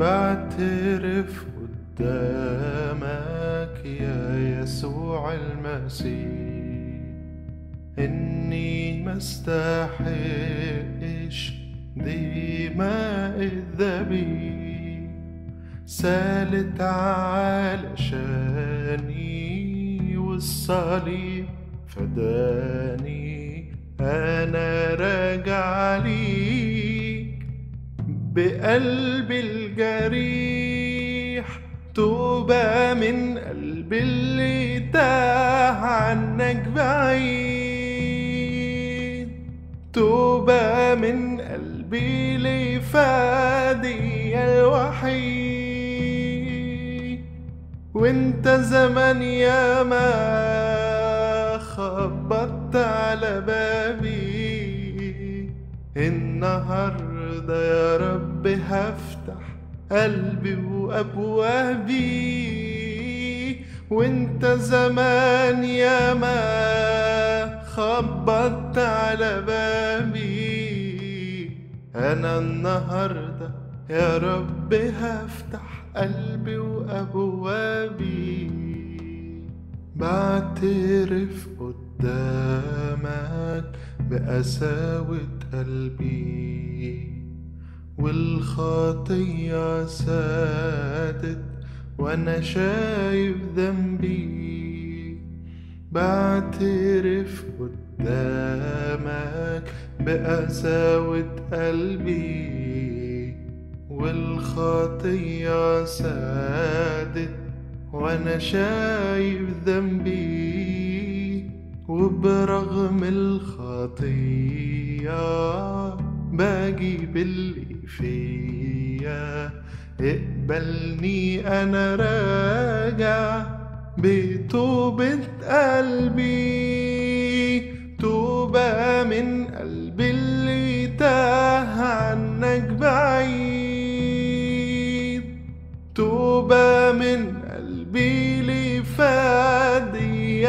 بعترف قدامك يا يسوع المسيح إني ما استحقش دماء الذبيح سالت علشاني والصليب فداني أنا راجع ليك بقلبي الجريح توبة من قلبي اللي تاه عنك بعيد توبة من قلبي لفادي الوحيد وانت زمان يا ما خبطت على بابي النهاردة يا رب هفتح قلبي وأبوابي وانت زمان يا ما خبطت على بابي أنا النهاردة يا رب هفتح قلبي وأبوابي بعترف قدامك بقساوة قلبي والخطية سادت وأنا شايف ذنبي بعترف قدامك بقساوة قلبي والخطية سادت وأنا شايف ذنبي وبرغم الخطية باجي باللي فيا اقبلني انا راجع بتوبة قلبي توبة من قلبي اللي تاه عنك بعيد توبة من قلبي لفادي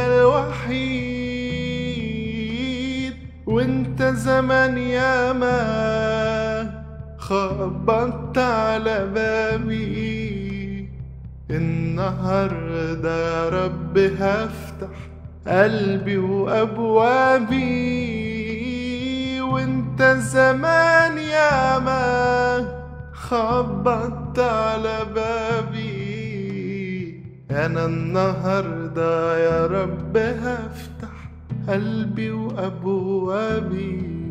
الوحيد وانت زمان يا ما خبطت على بابي النهاردة يا رب هفتح قلبي وأبوابي وانت زمان يا ما خبطت على بابي أنا النهاردة يا رب هفتح قلبي وأبوابي